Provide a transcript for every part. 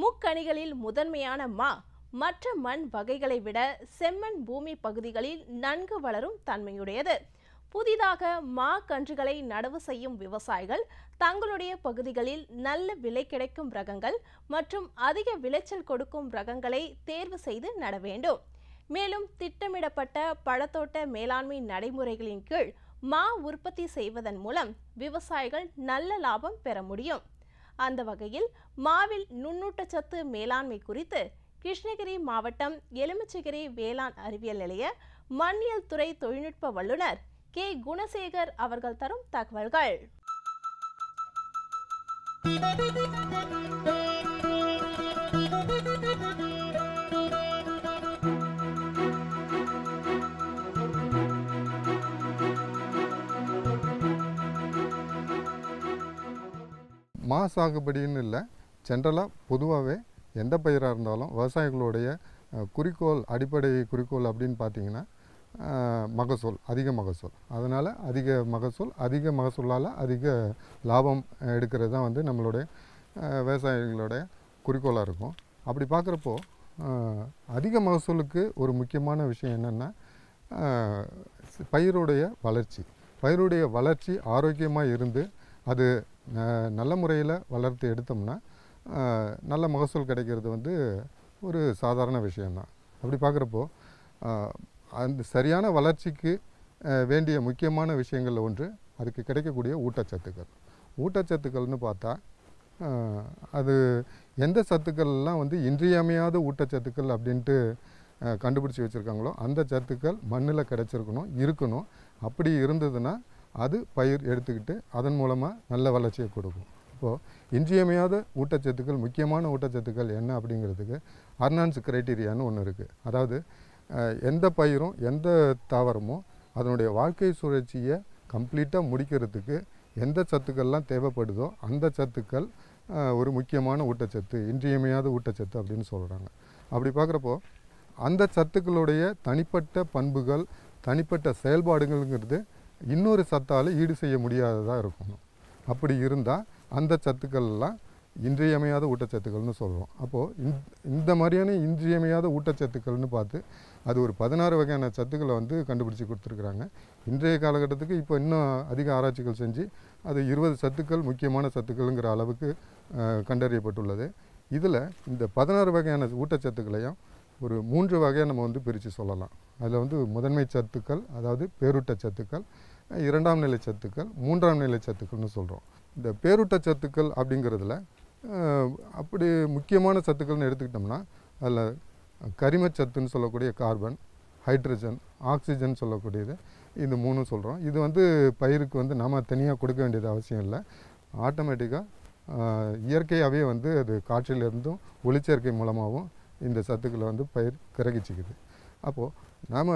முக்கணிகளில் முதன்மையான மா மற்ற மண் வகைகளை விட செம்மண் பூமி பகுதிகளில் நன்கு வளரும் தன்மையுடையது புதிதாக மா கன்றுகளை நடவு செய்யும் விவசாயிகள் தங்களுடைய பகுதிகளில் நல்ல விலை கிடைக்கும் ரகங்கள் மற்றும் அதிக விளைச்சல் கொடுக்கும் ரகங்களை தேர்வு செய்து நட வேண்டும் மேலும் திட்டமிடப்பட்ட பழத்தோட்ட மேலாண்மை நடைமுறைகளின் கீழ் மா உற்பத்தி செய்வதன் மூலம் விவசாயிகள் நல்ல லாபம் பெற முடியும் அந்த வகையில் மாவில் நுண்ணூட்டச்சத்து மேலாண்மை குறித்து கிருஷ்ணகிரி மாவட்டம் எலுமிச்சகிரி வேளாண் அறிவியல் நிலைய மண்ணியல் துறை தொழில்நுட்ப வல்லுநர் கே குணசேகர் அவர்கள் தரும் தகவல்கள் மா சாகுபடின்னு இல்லை ஜென்ரலாக பொதுவாகவே எந்த பயிராக இருந்தாலும் விவசாயிகளுடைய அஹ், குறிக்கோள் அடிப்படை குறிக்கோள் அப்படின்னு பார்த்தீங்கன்னா அஹ், மகசூல் அதிக மகசூல் அதனால் அதிக மகசூல் அதிக மகசூலால் அதிக லாபம் எடுக்கிறது தான் வந்து நம்மளுடைய அஹ், விவசாயிகளுடைய குறிக்கோளாக இருக்கும் அப்படி பார்க்குறப்போ அதிக மகசூலுக்கு ஒரு முக்கியமான விஷயம் என்னென்னா பயிருடைய வளர்ச்சி பயிருடைய வளர்ச்சி ஆரோக்கியமாக இருந்து அது அஹ், நல்ல முறையில் வளர்த்து எடுத்தோம்னா அஹ், நல்ல மகசூல் கிடைக்கிறது வந்து ஒரு சாதாரண விஷயந்தான் அப்படி பார்க்குறப்போ அந்த சரியான வளர்ச்சிக்கு அஹ், வேண்டிய முக்கியமான விஷயங்களில் ஒன்று அதுக்கு கிடைக்கக்கூடிய ஊட்டச்சத்துக்கள் ஊட்டச்சத்துக்கள்னு பார்த்தா அஹ், அது எந்த சத்துக்கள்லாம் வந்து இன்றியமையாத ஊட்டச்சத்துக்கள் அப்படின்ட்டு அஹ், கண்டுபிடிச்சி வச்சுருக்காங்களோ அந்த சத்துக்கள் மண்ணில் கிடைச்சிருக்கணும் இருக்கணும் அப்படி இருந்ததுன்னா அது பயிர் எடுத்துக்கிட்டு அதன் மூலமாக நல்ல வளர்ச்சியை கொடுக்கும் இப்போது இன்றியமையாத ஊட்டச்சத்துக்கள் முக்கியமான ஊட்டச்சத்துக்கள் என்ன அப்படிங்கிறதுக்கு அர்னான்ஸ் கிரைட்டீரியான்னு ஒன்று இருக்குது அதாவது அஹ், எந்த பயிரும் எந்த தாவரமும் அதனுடைய வாழ்க்கை சுழற்சியை கம்ப்ளீட்டாக முடிக்கிறதுக்கு எந்த சத்துக்கள்லாம் தேவைப்படுதோ அந்த சத்துக்கள் அஹ், ஒரு முக்கியமான ஊட்டச்சத்து இன்றியமையாத ஊட்டச்சத்து அப்படின்னு சொல்கிறாங்க அப்படி பார்க்குறப்போ அந்த சத்துக்களுடைய தனிப்பட்ட பண்புகள் தனிப்பட்ட செயல்பாடுகள்ங்கிறது இன்னொரு சத்தால் ஈடு செய்ய முடியாததாக இருக்கணும் அப்படி இருந்தால் அந்த சத்துக்கள்லாம் இன்றியமையாத ஊட்டச்சத்துக்கள்னு சொல்கிறோம் அப்போது இந்த மாதிரியான இன்றியமையாத ஊட்டச்சத்துக்கள்னு பார்த்து அது ஒரு பதினாறு வகையான சத்துக்களை வந்து கண்டுபிடிச்சி கொடுத்துருக்குறாங்க இன்றைய காலகட்டத்துக்கு இப்போ இன்னும் அதிக ஆராய்ச்சிகள் செஞ்சு அது இருபது சத்துக்கள் முக்கியமான சத்துக்கள்ங்கிற அளவுக்கு அஹ், கண்டறியப்பட்டுள்ளது இதில் இந்த பதினாறு வகையான ஊட்டச்சத்துக்களையும் ஒரு மூன்று வகையாக நம்ம வந்து பிரித்து சொல்லலாம் அதில் வந்து முதன்மை சத்துக்கள் அதாவது பேரூட்ட சத்துக்கள் அஹ், இரண்டாம் நிலை சத்துக்கள் மூன்றாம் நிலை சத்துக்கள்னு சொல்கிறோம் இந்த பேரூட்ட சத்துக்கள் அப்படிங்கிறதுல அஹ், அப்படி முக்கியமான சத்துக்கள்னு எடுத்துக்கிட்டோம்னா அதில் கரிமச்சத்துன்னு சொல்லக்கூடிய கார்பன் ஹைட்ரஜன் ஆக்சிஜன் சொல்லக்கூடியது இது மூணும் சொல்கிறோம் இது வந்து பயிருக்கு வந்து நாம் தனியாக கொடுக்க வேண்டியது அவசியம் இல்லை ஆட்டோமேட்டிக்காக இயற்கையாகவே வந்து அது காற்றிலிருந்தும் ஒளிச்சேர்க்கை மூலமாகவும் இந்த சத்துக்களை வந்து பயிர் கிரகிச்சிக்குது அப்போது நாம்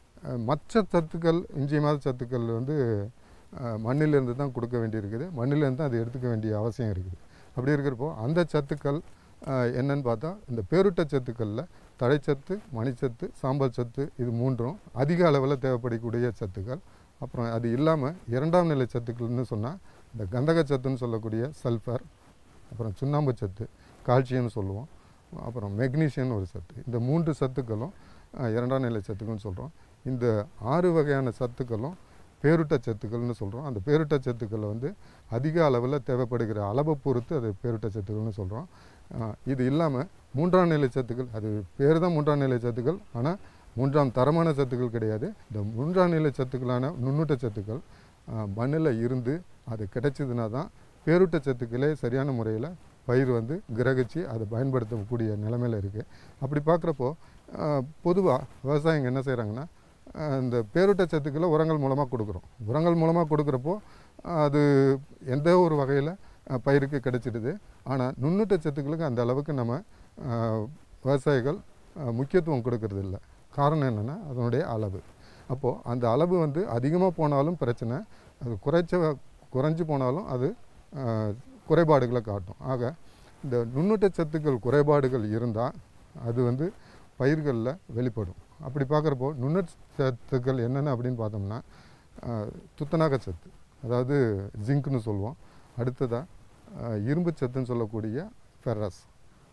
மற்ற சத்துக்கள் இன்றியமாத சத்துக்கள் வந்து அஹ், மண்ணிலிருந்து தான் கொடுக்க வேண்டியிருக்குது மண்ணிலேருந்து தான் அது எடுத்துக்க வேண்டிய அவசியம் இருக்குது அப்படி இருக்கிறப்போ அந்த சத்துக்கள் அஹ், என்னன்னு பார்த்தா இந்த பேருட்ட சத்துக்களில் தழைச்சத்து மணிச்சத்து சாம்பல் சத்து இது மூன்றும் அதிக அளவில் தேவைப்படக்கூடிய சத்துக்கள் அப்புறம் அது இல்லாமல் இரண்டாம் நிலை சத்துக்கள்னு சொன்னால் இந்த கந்தக சத்துன்னு சொல்லக்கூடிய சல்ஃபர் அப்புறம் சுண்ணாம்பு சத்து கால்சியம்னு சொல்லுவோம் அப்புறம் மெக்னீஷியன் ஒரு சத்து இந்த மூன்று சத்துக்களும் அஹ், இரண்டாம் நிலை சத்துக்கள்னு சொல்கிறோம் இந்த ஆறு வகையான சத்துக்களும் பேருட்ட சத்துக்கள்னு சொல்கிறோம் அந்த பேருட்ட சத்துக்களை வந்து அதிக அளவில் தேவைப்படுகிற அளவை பொறுத்து அது பேருட்ட சத்துக்கள்னு சொல்கிறோம் இது இல்லாமல் மூன்றாம் நிலை சத்துக்கள் அது பேர் தான் மூன்றாம் நிலை சத்துக்கள் ஆனால் மூன்றாம் தரமான சத்துக்கள் கிடையாது இந்த மூன்றாம் நிலை சத்துக்களான நுண்ணூட்ட சத்துக்கள் மண்ணில் இருந்து அது கிடைச்சதுனா தான் பேரூட்ட சத்துக்களே சரியான முறையில் பயிர் வந்து கிரகிச்சு அதை பயன்படுத்தக்கூடிய நிலைமையில் இருக்குது அப்படி பார்க்குறப்போ பொதுவாக விவசாயிங்க என்ன செய்கிறாங்கன்னா இந்த பேரூட்ட சத்துக்களை உரங்கள் மூலமாக கொடுக்குறோம் உரங்கள் மூலமாக கொடுக்குறப்போ அது எந்த ஒரு வகையில் பயிருக்கு கிடைச்சிடுது ஆனால் நுண்ணூட்ட சத்துக்களுக்கு அந்த அளவுக்கு நம்ம அஹ், விவசாயிகள் அஹ், முக்கியத்துவம் கொடுக்கறது இல்லை காரணம் என்னென்னா அதனுடைய அளவு அப்போது அந்த அளவு வந்து அதிகமாக போனாலும் பிரச்சனை அது குறைச்ச குறைஞ்சு போனாலும் அது அஹ், குறைபாடுகளை காட்டும் ஆக இந்த நுண்ணூட்ட சத்துக்கள் குறைபாடுகள் இருந்தால் அது வந்து பயிர்களில் வெளிப்படும் அப்படி பார்க்குறப்போ நுண்ணூட்ட சத்துக்கள் என்னென்ன அப்படின்னு பார்த்தோம்னா அஹ், துத்தநாக சத்து அதாவது ஜிங்க்னு சொல்லுவோம் அடுத்ததாக இரும்பு சத்துன்னு சொல்லக்கூடிய ஃபெரஸ்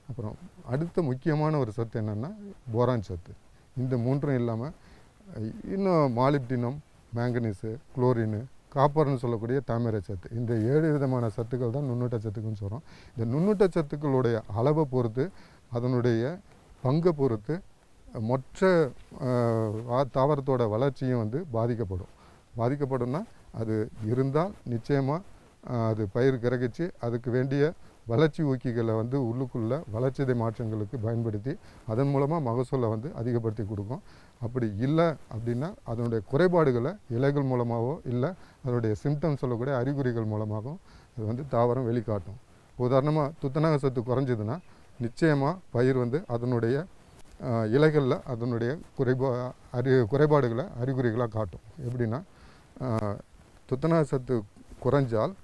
அப்புறம் அடுத்த முக்கியமான ஒரு சத்து என்னென்னா போரான் சத்து இந்த மூன்றும் இல்லாமல் இன்னும் மாலிப்டினம் மேங்கனீஸு குளோரின் காப்பர்னு சொல்லக்கூடிய தாமிர சத்து இந்த ஏழு விதமான சத்துக்கள் தான் நுண்ணூட்ட சத்துக்கள்னு சொல்கிறோம் இந்த நுண்ணூட்ட சத்துக்களுடைய அளவை பொறுத்து அதனுடைய பங்கை பொறுத்து மொத்த அஹ், வா- தாவரத்தோட வளர்ச்சியும் வந்து பாதிக்கப்படும் பாதிக்கப்படும்னா அது இருந்தால் நிச்சயமாக அது பயிர் கிரகிச்சு அதுக்கு வேண்டிய வளர்ச்சி ஊக்கிகளை வந்து உள்ளுக்குள்ள வளர்ச்சிதை மாற்றங்களுக்கு பயன்படுத்தி அதன் மூலமாக மகசூலை வந்து அதிகப்படுத்தி கொடுக்கும் அப்படி இல்லை அப்படின்னா அதனுடைய குறைபாடுகளை இலைகள் மூலமாகவோ இல்லை அதனுடைய சிம்டம் சொல்லக்கூடிய அறிகுறிகள் மூலமாகவும் அது வந்து தாவரம் வெளிக்காட்டும் உதாரணமாக துத்தநாக சத்து குறைஞ்சதுன்னா நிச்சயமாக பயிர் வந்து அதனுடைய இலைகளில் அதனுடைய குறைபா அறி குறைபாடுகளை அறிகுறிகளாக காட்டும் எப்படின்னா ஆஹ், துத்தநாக சத்து குறைஞ்சால்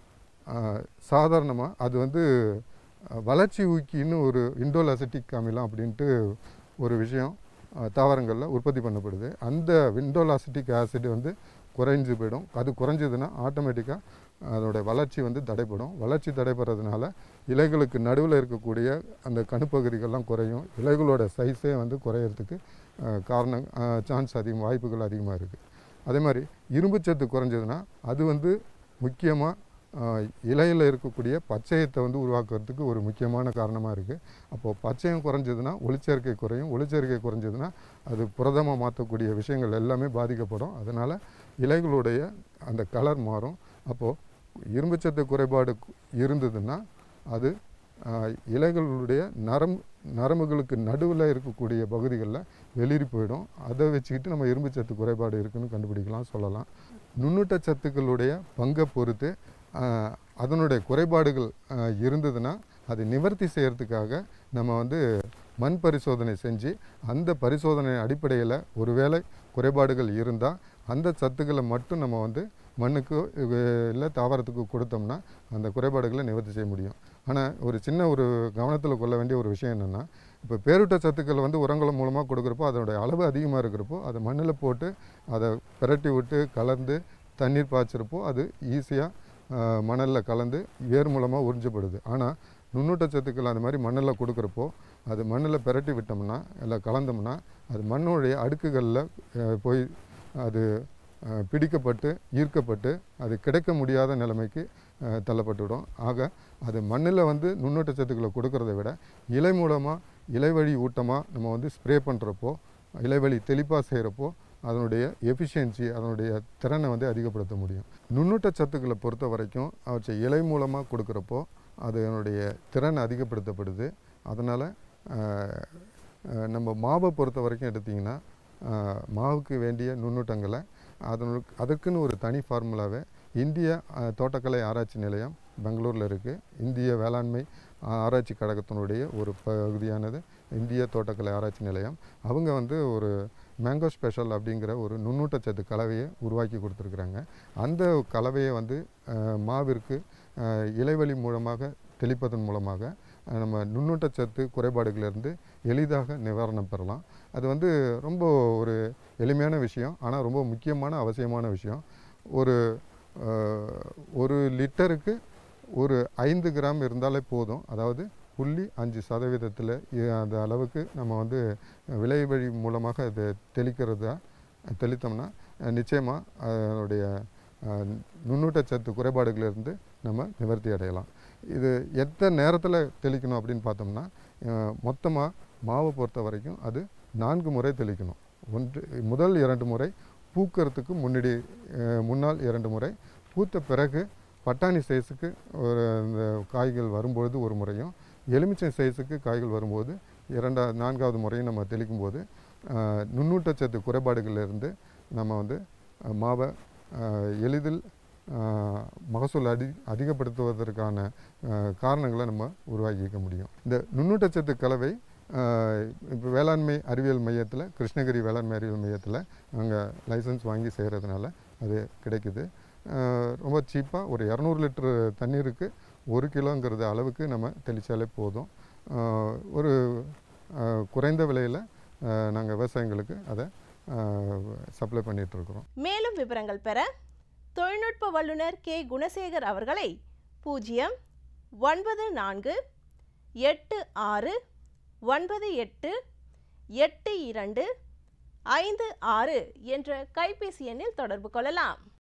சாதாரணமாக அது வந்து அஹ், வளர்ச்சி ஊக்கின்னு ஒரு இண்டோல் அசிட்டிக் அமிலம் அப்படின்ட்டு ஒரு விஷயம் தாவரங்களில் உற்பத்தி பண்ணப்படுது அந்த விண்டோல் அசிட்டிக் ஆசிட் வந்து குறைஞ்சு போயிடும் அது குறைஞ்சதுன்னா ஆட்டோமேட்டிக்காக அதோடைய வளர்ச்சி வந்து தடைப்படும் வளர்ச்சி தடைப்படுறதுனால இலைகளுக்கு நடுவில் இருக்கக்கூடிய அந்த கணுப்பகுதிகள்லாம் குறையும் இலைகளோட சைஸே வந்து குறையிறதுக்கு அஹ், காரணம் சான்ஸ் அதிகம் வாய்ப்புகள் அதிகமாக இருக்குது அதே மாதிரி இரும்புச்சத்து குறைஞ்சதுன்னா அது வந்து முக்கியமாக இலையில் இருக்கக்கூடிய பச்சையத்தை வந்து உருவாக்குறதுக்கு ஒரு முக்கியமான காரணமாக இருக்குது அப்போது பச்சையம் குறைஞ்சதுன்னா ஒளிச்சேர்க்கை குறையும் ஒளிச்சேர்க்கை குறைஞ்சதுன்னா அது புரதமாக மாற்றக்கூடிய விஷயங்கள் எல்லாமே பாதிக்கப்படும் அதனால் இலைகளுடைய அந்த கலர் மாறும் அப்போது இரும்புச்சத்து குறைபாடு கு- இருந்ததுன்னா அது ஆஹ், இலைகளுடைய நரம்பு நரம்புகளுக்கு நடுவில் இருக்கக்கூடிய பகுதிகளில் வெளிரி போயிடும் அதை வச்சுக்கிட்டு நம்ம இரும்புச்சத்து குறைபாடு இருக்குன்னு கண்டுபிடிக்கலாம் சொல்லலாம் நுண்ணூட்ட சத்துக்களுடைய பங்கை பொறுத்து ஆஹ், அதனுடைய குறைபாடுகள் ஆஹ், இருந்ததுன்னா அதை நிவர்த்தி செய்யறதுக்காக நம்ம வந்து மண் பரிசோதனை செஞ்சு அந்த பரிசோதனை அடிப்படையில் ஒருவேளை குறைபாடுகள் இருந்தால் அந்த சத்துக்களை மட்டும் நம்ம வந்து மண்ணுக்கு இல்லை தாவரத்துக்கு கொடுத்தோம்னா அந்த குறைபாடுகளை நிவர்த்தி செய்ய முடியும் ஆனால் ஒரு சின்ன ஒரு கவனத்தில் கொள்ள வேண்டிய ஒரு விஷயம் என்னென்னா இப்போ பேரூட்ட சத்துக்கள் வந்து உரங்கள் மூலமாக கொடுக்குறப்போ அதனுடைய அளவு அதிகமாக இருக்கிறப்போ அதை மண்ணில் போட்டு அதை பிரட்டி விட்டு கலந்து தண்ணீர் பாய்ச்சிறப்போ அது ஈஸியாக மணலில் கலந்து வேர் மூலமாக உறிஞ்சப்படுது ஆனால் நுண்ணூட்ட சத்துக்கள் அந்த மாதிரி மண்ணில் கொடுக்குறப்போ அது மண்ணில் பிரட்டி விட்டோம்னா இல்லை கலந்தோம்னா அது மண்ணுடைய அடுக்குகளில் அஹ், போய் அது அஹ், பிடிக்கப்பட்டு ஈர்க்கப்பட்டு அது கிடைக்க முடியாத நிலைமைக்கு அஹ், தள்ளப்பட்டுவிடும் ஆக அது மண்ணில் வந்து நுண்ணூட்ட சத்துக்களை கொடுக்கறத விட இலை மூலமாக இலைவழி ஊட்டமாக நம்ம வந்து ஸ்ப்ரே பண்ணுறப்போ இலைவழி தெளிப்பாக செய்கிறப்போ அதனுடைய எஃபிஷியன்சி அதனுடைய திறனை வந்து அதிகப்படுத்த முடியும் நுண்ணூட்ட சத்துக்களை பொறுத்த வரைக்கும் அவற்றை இலை மூலமாக கொடுக்குறப்போ அதனுடைய திறன் அதிகப்படுத்தப்படுது அதனால் நம்ம மாவை பொறுத்த வரைக்கும் எடுத்திங்கன்னா ஆஹ், மாவுக்கு வேண்டிய நுண்ணூட்டங்களை அதனுக்கு அதற்குன்னு ஒரு தனி ஃபார்முலாவை இந்திய ஆஹ், தோட்டக்கலை ஆராய்ச்சி நிலையம் பெங்களூரில் இருக்குது இந்திய வேளாண்மை ஆஹ், ஆராய்ச்சி கழகத்தினுடைய ஒரு பகுதியானது இந்திய தோட்டக்கலை ஆராய்ச்சி நிலையம் அவங்க வந்து ஒரு மேங்கோ ஸ்பெஷல் அப்படிங்கிற ஒரு நுண்ணூட்டச்சத்து கலவையை உருவாக்கி கொடுத்துருக்குறாங்க அந்த கலவையை வந்து ஆஹ், மாவிற்கு ஆஹ், இலைவழி மூலமாக தெளிப்பதன் மூலமாக ஆஹ், நம்ம நுண்ணூட்டச்சத்து குறைபாடுகளிலிருந்து எளிதாக நிவாரணம் பெறலாம் அது வந்து ரொம்ப ஒரு எளிமையான விஷயம் ஆனால் ரொம்ப முக்கியமான அவசியமான விஷயம் ஒரு ஆஹ், ஒரு லிட்டருக்கு ஒரு ஐந்து கிராம் இருந்தாலே போதும் அதாவது புள்ளி அஞ்சு சதவீதத்தில் அந்த அளவுக்கு நம்ம வந்து விலை வழி மூலமாக அதை தெளிக்கிறதா தெளித்தோம்னா நிச்சயமாக அதனுடைய அஹ், நுண்ணூட்டச்சத்து குறைபாடுகளிலிருந்து நம்ம நிவர்த்தி அடையலாம் இது எத்தனை நேரத்தில் தெளிக்கணும் அப்படின்னு பார்த்தோம்னா மொத்தமாக மாவை பொறுத்த வரைக்கும் அது நான்கு முறை தெளிக்கணும் ஒன்று முதல் இரண்டு முறை பூக்கிறதுக்கு முன்னாடி அஹ், முன்னால் இரண்டு முறை பூத்த பிறகு பட்டாணி சைஸுக்கு ஒரு இந்த காய்கள் வரும்பொழுது ஒரு முறையும் எலுமிச்சை சைஸுக்கு காய்கள் வரும்போது இரண்டா நான்காவது முறையும் நம்ம தெளிக்கும்போது ஆஹ், நுண்ணூட்டச்சத்து குறைபாடுகளிலிருந்து நம்ம வந்து அஹ், மாவை ஆஹ், எளிதில் ஆஹ், மகசூல் அடி அதிகப்படுத்துவதற்கான ஆஹ், காரணங்களை நம்ம உருவாக்கிக்க முடியும் இந்த நுண்ணூட்டச்சத்து கலவை இப்போ வேளாண்மை அறிவியல் மையத்தில் கிருஷ்ணகிரி வேளாண்மை அறிவியல் மையத்தில் நாங்கள் லைசன்ஸ் வாங்கி செய்கிறதுனால அது கிடைக்குது ஆஹ், ரொம்ப சீப்பாக ஒரு இரநூறு லிட்டரு தண்ணீருக்கு ஒரு கிலோங்கிறது அளவுக்கு நம்ம தெளித்தாலே போதும் ஆஹ், ஒரு ஆஹ், குறைந்த விலையில் நாங்கள் விவசாயிங்களுக்கு அதை சப்ளை பண்ணிகிட்ருக்குறோம் மேலும் விவரங்கள் பெற தொழில்நுட்ப வல்லுநர் கே குணசேகர் அவர்களை பூஜ்ஜியம் ஒன்பது நான்கு எட்டு ஆறு ஒன்பது எட்டு எட்டு இரண்டு ஐந்து ஆறு என்ற கைபேசி எண்ணில் தொடர்பு கொள்ளலாம்